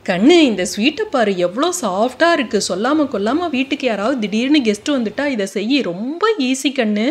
கண்ணு இந்த ஸ்வீட்டை பாரு எவ்வளோ சாஃப்டாக இருக்குது சொல்லாமல் கொல்லாமல் வீட்டுக்கு யாராவது திடீர்னு கெஸ்ட் வந்துட்டா இதை செய்ய ரொம்ப ஈஸி கண்ணு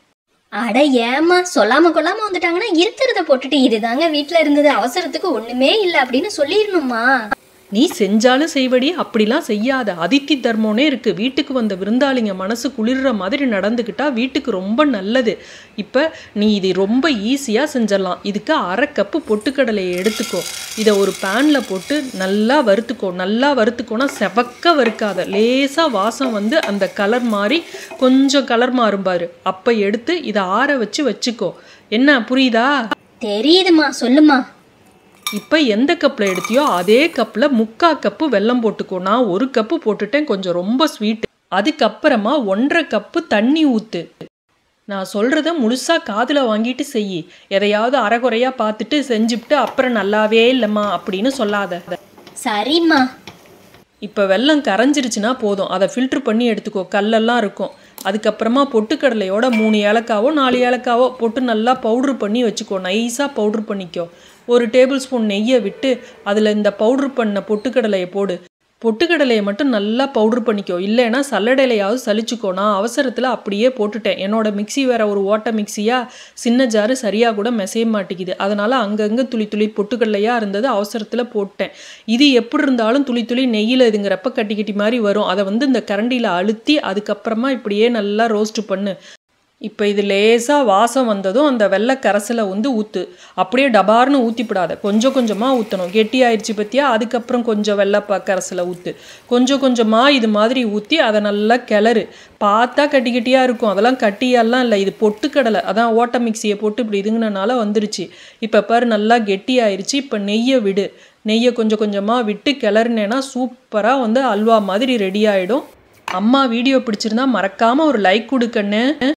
அட ஏமா சொல்லாம கொள்ளாம வந்துட்டாங்கன்னா இருக்கிறத போட்டுட்டு இதுதாங்க வீட்ல இருந்தது அவசரத்துக்கு ஒண்ணுமே இல்ல அப்படின்னு சொல்லிடணுமா நீ செஞ்சாலும் செய்வடி அப்படிலாம் செய்யாத அதித்தி தர்மம்னே இருக்கு வீட்டுக்கு வந்த விருந்தாளிங்க மனசு குளிர்ற மாதிரி நடந்துக்கிட்டா வீட்டுக்கு ரொம்ப நல்லது இப்போ நீ இது ரொம்ப ஈஸியாக செஞ்சிடலாம் இதுக்கு அரை கப்பு பொட்டுக்கடலையை எடுத்துக்கோ இதை ஒரு பேனில் போட்டு நல்லா வறுத்துக்கோ நல்லா வறுத்துக்கோனா செவக்க வறுக்காத லேசாக வாசம் வந்து அந்த கலர் மாதிரி கொஞ்சம் கலர் மாறும் பாரு அப்போ எடுத்து இதை ஆற வச்சு வச்சுக்கோ என்ன புரியுதா தெரியுதுமா சொல்லுமா இப்போ எந்த கப்பில் எடுத்தியோ அதே கப்பில் முக்கா கப்பு வெல்லம் போட்டுக்கோ நான் ஒரு கப்பு போட்டுட்டேன் கொஞ்சம் ரொம்ப ஸ்வீட் அதுக்கப்புறமா ஒன்றரை கப்பு தண்ணி ஊற்று நான் சொல்கிறத முழுசாக காதில் வாங்கிட்டு செய் எதையாவது அரைகுறையாக பார்த்துட்டு செஞ்சுவிட்டு அப்புறம் நல்லாவே இல்லைம்மா அப்படின்னு சொல்லாத சரிம்மா இப்போ வெல்லம் கரைஞ்சிருச்சுன்னா போதும் அதை ஃபில்ட்ரு பண்ணி எடுத்துக்கோ கல்லெல்லாம் இருக்கும் அதுக்கப்புறமா பொட்டுக்கடலையோட மூணு ஏலக்காவோ நாலு ஏலக்காவோ போட்டு நல்லா பவுட்ரு பண்ணி வச்சுக்கோ நைஸாக பவுட்ரு பண்ணிக்கோ ஒரு டேபிள் ஸ்பூன் நெய்யை விட்டு அதில் இந்த பவுட்ரு பண்ண பொட்டுக்கடலையை போடு பொட்டுக்கடலையை மட்டும் நல்லா பவுட்ரு பண்ணிக்கோ இல்லைன்னா சல்லடையிலையாவது சலிச்சுக்கோ நான் அவசரத்தில் அப்படியே போட்டுட்டேன் என்னோட மிக்ஸி வேற ஒரு ஓட்ட மிக்ஸியா சின்ன ஜாரு சரியாக கூட மெசைய மாட்டேங்குது அதனால் அங்கங்கே துளி துளி பொட்டுக்கடலையாக இருந்தது அவசரத்தில் போட்டேன் இது எப்படி இருந்தாலும் துளி துளி நெய்யில் இதுங்கிறப்ப கட்டி கட்டி மாதிரி வரும் அதை வந்து இந்த கரண்டியில் அழுத்தி அதுக்கப்புறமா இப்படியே நல்லா ரோஸ்ட் பண்ணு இப்போ இது லேசாக வாசம் வந்ததும் அந்த வெள்ளை கரைசலை வந்து ஊற்று அப்படியே டபார்னு ஊற்றிப்படாத கொஞ்சம் கொஞ்சமாக ஊற்றணும் கெட்டி ஆயிடுச்சு பற்றியா அதுக்கப்புறம் கொஞ்சம் வெள்ளை ப கரைசலை ஊற்று கொஞ்சம் கொஞ்சமாக இது மாதிரி ஊற்றி அதை நல்லா கிளறு பார்த்தா கட்டி கட்டியாக இருக்கும் அதெல்லாம் கட்டியெல்லாம் இல்லை இது பொட்டுக்கடலை அதான் ஓட்ட மிக்சியை போட்டு இப்படி இதுங்கினால வந்துருச்சு இப்போ பாரு நல்லா கெட்டி ஆயிடுச்சு இப்போ நெய்யை விடு நெய்யை கொஞ்சம் கொஞ்சமாக விட்டு கிளறினேன்னா சூப்பராக வந்து அல்வா மாதிரி ரெடி ஆகிடும் அம்மா வீடியோ பிடிச்சிருந்தா மறக்காமல் ஒரு லைக் கொடுக்கண்ணு